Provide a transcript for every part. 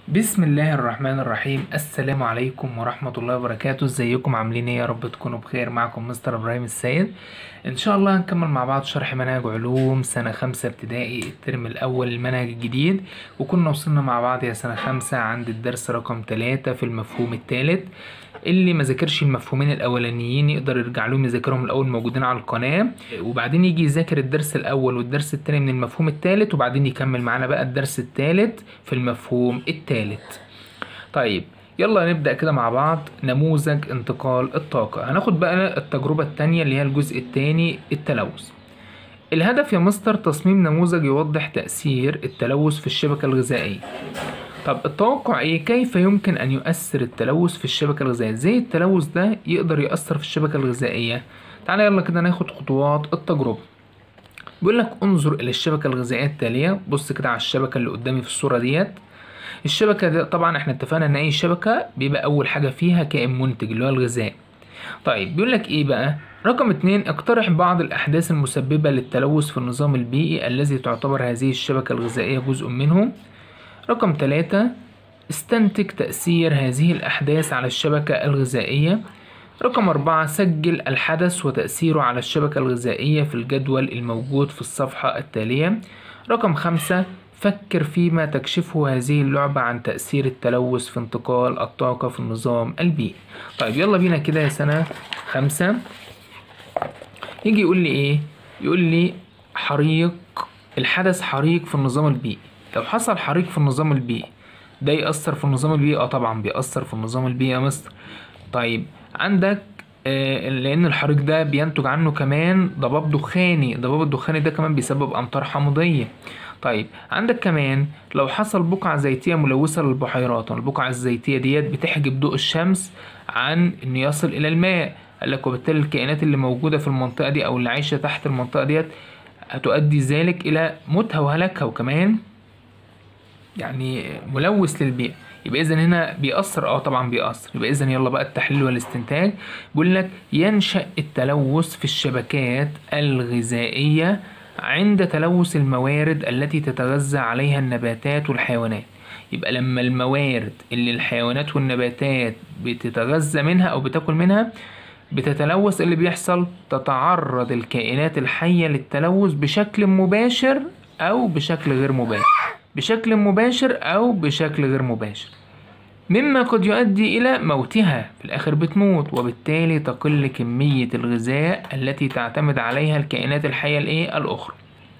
بسم الله الرحمن الرحيم السلام عليكم ورحمة الله وبركاته ازيكم عاملين ايه يا رب تكونوا بخير معكم مستر ابراهيم السيد ان شاء الله هنكمل مع بعض شرح مناهج علوم سنة خمسة ابتدائي الترم الاول المنهج الجديد وكنا وصلنا مع بعض يا سنة خمسة عند الدرس رقم تلاتة في المفهوم الثالث اللي ما ذاكرش المفهومين الاولانيين يقدر يرجع لهم يذاكرهم الاول موجودين على القناه وبعدين يجي يذاكر الدرس الاول والدرس الثاني من المفهوم الثالث وبعدين يكمل معانا بقى الدرس الثالث في المفهوم الثالث طيب يلا نبدأ كده مع بعض نموذج انتقال الطاقة هناخد بقى التجربة التانية اللي هي الجزء التاني التلوث الهدف يا مستر تصميم نموذج يوضح تأثير التلوث في الشبكة الغذائية طب التوقع ايه كيف يمكن ان يؤثر التلوث في الشبكة الغذائية ازاي التلوث ده يقدر يأثر في الشبكة الغذائية تعالى يلا كده ناخد خطوات التجربة بيقول لك انظر الى الشبكة الغذائية التالية بص كده على الشبكة اللي قدامي في الصورة ديت الشبكة دي طبعا احنا اتفقنا ان اي شبكة بيبقى اول حاجة فيها كائن منتج اللي هو الغذاء طيب بيقول لك ايه بقى رقم اتنين اقترح بعض الاحداث المسببة للتلوث في النظام البيئي الذي تعتبر هذه الشبكة الغذائية جزء منه رقم ثلاثة استنتج تأثير هذه الأحداث على الشبكة الغذائية رقم أربعة سجل الحدث وتأثيره على الشبكة الغذائية في الجدول الموجود في الصفحة التالية رقم خمسة فكر فيما تكشفه هذه اللعبة عن تأثير التلوث في انتقال الطاقة في النظام البيئي طيب يلا بينا كده يا سنة خمسة يجي يقول لي ايه يقول لي حريق الحدث حريق في النظام البيئي لو حصل حريق في النظام البيئي ده يأثر في النظام البيئي اه طبعا بيأثر في النظام البيئي يا مستر طيب عندك آه لأن الحريق ده بينتج عنه كمان ضباب دخاني الضباب الدخاني ده كمان بيسبب أمطار حمضية طيب عندك كمان لو حصل بقعة زيتية ملوثة للبحيرات البقعة الزيتية ديت بتحجب ضوء الشمس عن إنه يصل إلى الماء قالك وبالتالي الكائنات اللي موجودة في المنطقة دي أو اللي عايشة تحت المنطقة ديت هتؤدي ذلك إلى موتها وهلاكها وكمان يعني ملوث للبيئة يبقى إذا هنا بيأثر اه طبعا بيأثر يبقى إذا يلا بقى التحليل والاستنتاج بيقول لك ينشأ التلوث في الشبكات الغذائية عند تلوث الموارد التي تتغذى عليها النباتات والحيوانات يبقى لما الموارد اللي الحيوانات والنباتات بتتغذى منها أو بتاكل منها بتتلوث اللي بيحصل تتعرض الكائنات الحية للتلوث بشكل مباشر أو بشكل غير مباشر بشكل مباشر أو بشكل غير مباشر مما قد يؤدي إلى موتها في الآخر بتموت وبالتالي تقل كمية الغذاء التي تعتمد عليها الكائنات الحية الإيه الأخرى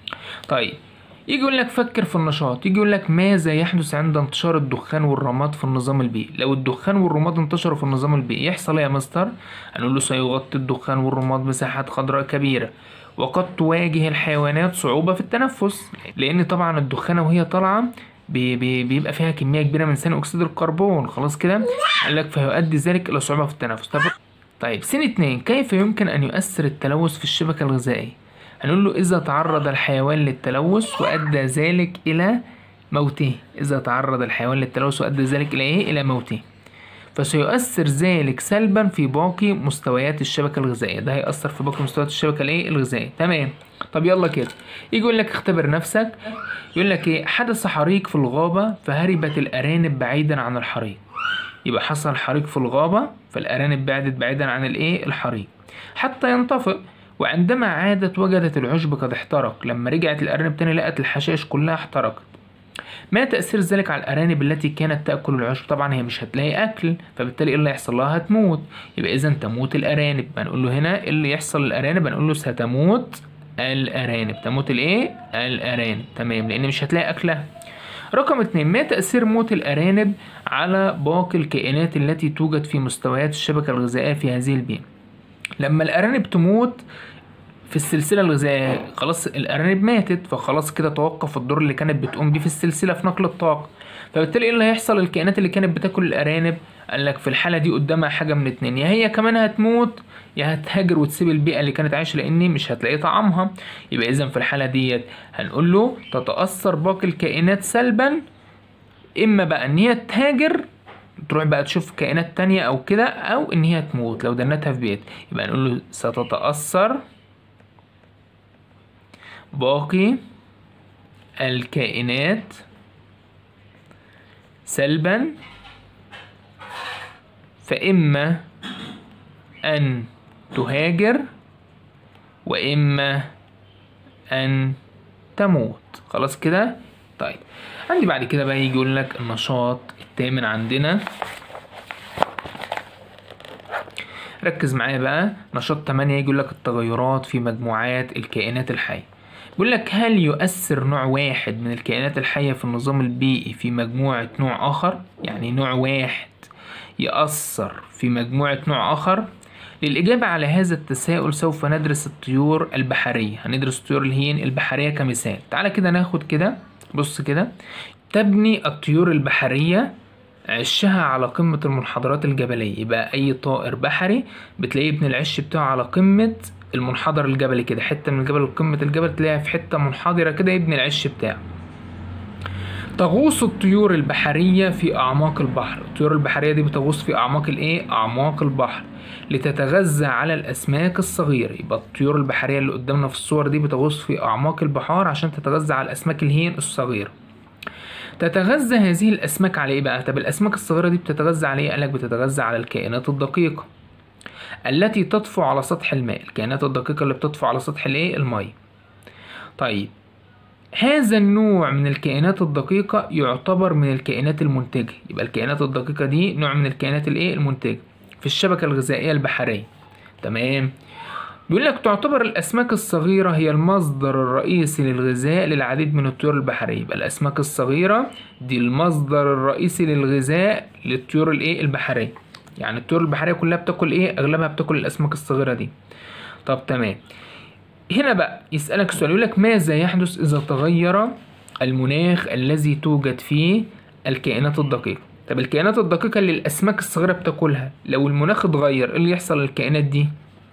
طيب يجي يقول لك فكر في النشاط يجي يقول لك ماذا يحدث عند انتشار الدخان والرماد في النظام البيئي لو الدخان والرماد انتشروا في النظام البيئي يحصل ايه يا مستر هنقول له سيغطي الدخان والرماد مساحات خضراء كبيره وقد تواجه الحيوانات صعوبه في التنفس لان طبعا الدخانه وهي طالعه بي بي بيبقى فيها كميه كبيره من ثاني اكسيد الكربون خلاص كده قال لك فيؤدي ذلك الى صعوبه في التنفس طب طيب سن اتنين كيف يمكن ان يؤثر التلوث في الشبكه الغذائيه هنقول له إذا تعرض الحيوان للتلوث وأدى ذلك إلى موته إذا تعرض الحيوان للتلوث وأدى ذلك إلى إيه؟ إلى موته فسيؤثر ذلك سلبا في باقي مستويات الشبكة الغذائية ده هيأثر في باقي مستويات الشبكة الإيه؟ الغذائية تمام طب يلا كده يجي يقول لك اختبر نفسك يقول لك إيه حدث حريق في الغابة فهربت الأرانب بعيدا عن الحريق يبقى حصل حريق في الغابة فالأرانب بعدت بعيدا عن الإيه؟ الحريق حتى ينطفئ وعندما عادت وجدت العشب قد احترق لما رجعت الأرانب تاني لقت الحشائش كلها احترقت ما تأثير ذلك على الأرانب التي كانت تأكل العشب طبعا هي مش هتلاقي أكل فبالتالي إيه اللي هيحصل لها هتموت يبقى إذا تموت الأرانب هنقول له هنا إيه اللي يحصل للأرانب هنقول له ستموت الأرانب تموت الإيه؟ الأرانب تمام لأن مش هتلاقي أكلها رقم اتنين ما تأثير موت الأرانب على باقي الكائنات التي توجد في مستويات الشبكة الغذائية في هذه البيئة لما الأرانب تموت في السلسلة الغذائية خلاص الأرانب ماتت فخلاص كده توقف الدور اللي كانت بتقوم بيه في السلسلة في نقل الطاقة فبالتالي ايه اللي هيحصل الكائنات اللي كانت بتاكل الأرانب قال لك في الحالة دي قدامها حاجة من اتنين يا هي كمان هتموت يا هتهاجر وتسيب البيئة اللي كانت عايشة لأن مش هتلاقي طعامها يبقى إذا في الحالة ديت هنقول له تتأثر باقي الكائنات سلبا إما بقى إن هي تهاجر تروح بقى تشوف كائنات تانية أو كده أو إن هي تموت لو دنتها في بيت يبقى نقول له ستتأثر باقي الكائنات سلبا فإما أن تهاجر وإما أن تموت خلاص كده طيب عندي بعد كده بقى يجي يقول لك النشاط الثامن عندنا ركز معايا بقى نشاط 8 يجي يقول لك التغيرات في مجموعات الكائنات الحية بيقول لك هل يؤثر نوع واحد من الكائنات الحية في النظام البيئي في مجموعة نوع آخر يعني نوع واحد يأثر في مجموعة نوع آخر للإجابة على هذا التساؤل سوف ندرس الطيور البحرية هندرس الطيور الهين البحرية كمثال تعالى كده ناخد كده بص كده تبني الطيور البحرية عشها على قمة المنحدرات الجبلية يبقى أي طائر بحري بتلاقيه ابن العش بتاعه على قمة المنحدر الجبلي كده حتة من الجبل لقمة الجبل تلاقيها في حتة منحدرة كده يبني العش بتاعه تغوص الطيور البحرية في أعماق البحر الطيور البحرية دي بتغوص في أعماق الإيه؟ أعماق البحر لتتغذى على الأسماك الصغيرة يبقى الطيور البحرية اللي قدامنا في الصور دي بتغوص في أعماق البحار عشان تتغذى على الأسماك الهين الصغيرة تتغذى هذه الأسماك على إيه بقى؟ طب الأسماك الصغيرة دي بتتغذى على إيه؟ قالك بتتغذى على الكائنات الدقيقة التي تطفو على سطح الماء الكائنات الدقيقة اللي بتطفو على سطح الإيه؟ المية طيب هذا النوع من الكائنات الدقيقة يعتبر من الكائنات المنتجة يبقى الكائنات الدقيقة دي نوع من الكائنات الإيه؟ المنتجة في الشبكة الغذائية البحرية تمام بيقول لك تعتبر الأسماك الصغيرة هي المصدر الرئيسي للغذاء للعديد من الطيور البحرية يبقى الأسماك الصغيرة دي المصدر الرئيسي للغذاء للطيور الإيه البحرية يعني الطيور البحرية كلها بتاكل إيه أغلبها بتاكل الأسماك الصغيرة دي طب تمام هنا بقى يسألك سؤال يقول لك ماذا يحدث إذا تغير المناخ الذي توجد فيه الكائنات الدقيقة طب الكائنات الدقيقة اللي الأسماك الصغيرة بتاكلها لو المناخ اتغير إيه اللي يحصل للكائنات دي؟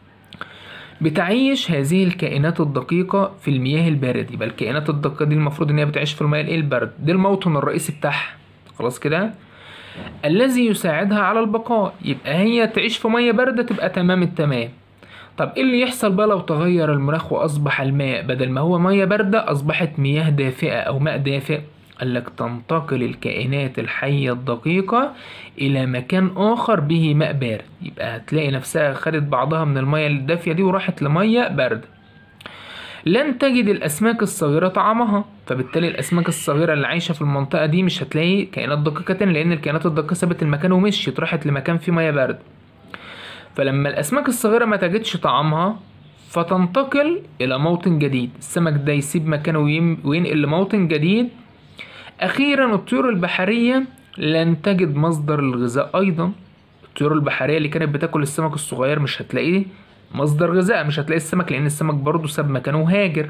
بتعيش هذه الكائنات الدقيقة في المياه الباردة يبقى الكائنات الدقيقة دي المفروض إن هي بتعيش في المياه الإيه البارد ده الموطن الرئيسي بتاعها خلاص كده الذي يساعدها على البقاء يبقى هي تعيش في مياه باردة تبقى تمام التمام طب ايه اللي يحصل بقى لو تغير المناخ واصبح الماء بدل ما هو ميه بارده اصبحت مياه دافئه او ماء دافئ قالك تنتقل الكائنات الحية الدقيقة إلى مكان آخر به ماء بارد يبقى هتلاقي نفسها خدت بعضها من المية الدافية دي وراحت لمية باردة لن تجد الأسماك الصغيرة طعامها فبالتالي الأسماك الصغيرة اللي عايشة في المنطقة دي مش هتلاقي كائنات دقيقة تاني لأن الكائنات الدقيقة سابت المكان ومشيت راحت لمكان فيه مياه باردة فلما الأسماك الصغيرة ما تجدش طعامها فتنتقل إلى موطن جديد السمك ده يسيب مكانه وينقل لموطن جديد أخيرا الطيور البحرية لن تجد مصدر الغذاء أيضا الطيور البحرية اللي كانت بتاكل السمك الصغير مش هتلاقيه مصدر غذاء مش هتلاقي السمك لأن السمك برضه ساب مكانه وهاجر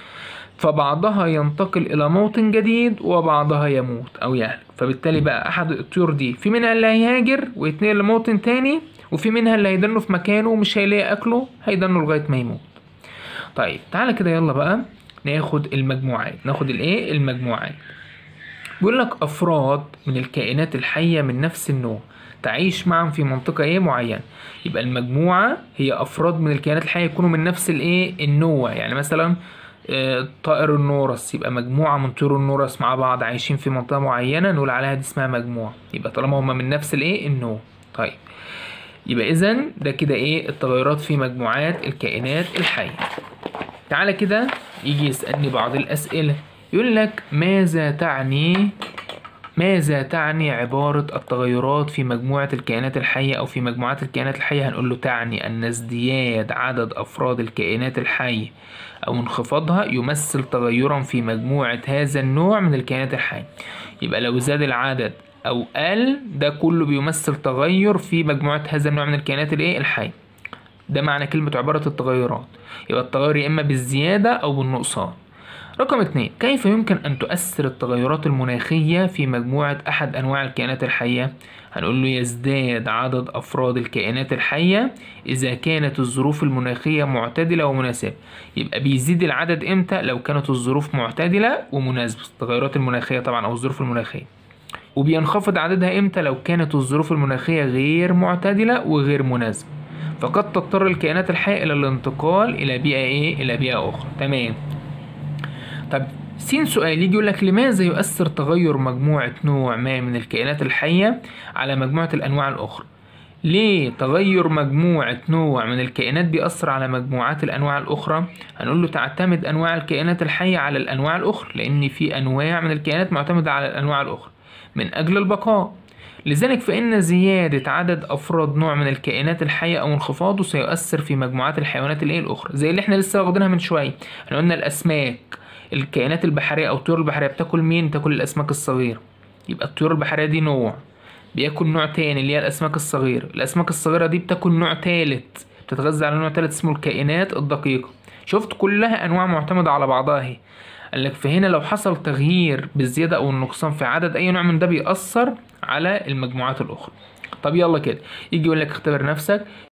فبعضها ينتقل إلى موطن جديد وبعضها يموت أو يهلك فبالتالي بقى أحد الطيور دي في منها اللي هيهاجر ويتنقل لموطن تاني وفي منها اللي هيدنه في مكانه ومش هيلاقي أكله هيدنه لغاية ما يموت طيب تعالى كده يلا بقى ناخد المجموعات ناخد الايه المجموعات بيقول لك افراد من الكائنات الحيه من نفس النوع تعيش معا في منطقه ايه معينه يبقى المجموعه هي افراد من الكائنات الحيه يكونوا من نفس الايه النوع يعني مثلا آه، طائر النورس يبقى مجموعه من طيور النورس مع بعض عايشين في منطقه معينه نقول عليها دي اسمها مجموعه يبقى طالما هما من نفس الايه النوع طيب يبقى اذا ده كده ايه التغيرات في مجموعات الكائنات الحيه تعالى كده يجي يسالني بعض الاسئله يقول لك ماذا تعني ماذا تعني عبارة التغيرات في مجموعة الكائنات الحية أو في مجموعات الكائنات الحية هنقول له تعني أن ازدياد عدد أفراد الكائنات الحية أو انخفاضها يمثل تغيرا في مجموعة هذا النوع من الكائنات الحية يبقى لو زاد العدد أو قل ده كله بيمثل تغير في مجموعة هذا النوع من الكائنات الإيه الحية ده معنى كلمة عبارة التغيرات يبقى التغير يا إما بالزيادة أو بالنقصان رقم اتنين كيف يمكن أن تؤثر التغيرات المناخية في مجموعة أحد أنواع الكائنات الحية؟ هنقول له يزداد عدد أفراد الكائنات الحية إذا كانت الظروف المناخية معتدلة ومناسبة يبقى بيزيد العدد إمتى لو كانت الظروف معتدلة ومناسبة التغيرات المناخية طبعا أو الظروف المناخية وبينخفض عددها إمتى لو كانت الظروف المناخية غير معتدلة وغير مناسبة فقد تضطر الكائنات الحية إلى الانتقال إلى بيئة إيه؟ إلى بيئة أخرى تمام طب س سؤال يجي يقول لك لماذا يؤثر تغير مجموعة نوع ما من الكائنات الحية على مجموعة الأنواع الأخرى؟ ليه تغير مجموعة نوع من الكائنات بيأثر على مجموعات الأنواع الأخرى؟ هنقول له تعتمد أنواع الكائنات الحية على الأنواع الأخرى لأن في أنواع من الكائنات معتمدة على الأنواع الأخرى من أجل البقاء لذلك فإن زيادة عدد أفراد نوع من الكائنات الحية أو انخفاضه سيؤثر في مجموعات الحيوانات الإيه الأخرى زي اللي إحنا لسه واخدينها من شوية إحنا قلنا الأسماك الكائنات البحرية أو الطيور البحرية بتاكل مين؟ بتاكل الأسماك الصغيرة يبقى الطيور البحرية دي نوع بياكل نوع تاني اللي هي الأسماك الصغيرة الأسماك الصغيرة دي بتاكل نوع تالت بتتغذى على نوع تالت اسمه الكائنات الدقيقة شفت كلها أنواع معتمدة على بعضها اهي قال لك فهنا لو حصل تغيير بالزيادة أو النقصان في عدد أي نوع من ده بيأثر على المجموعات الأخرى طب يلا كده يجي يقول لك اختبر نفسك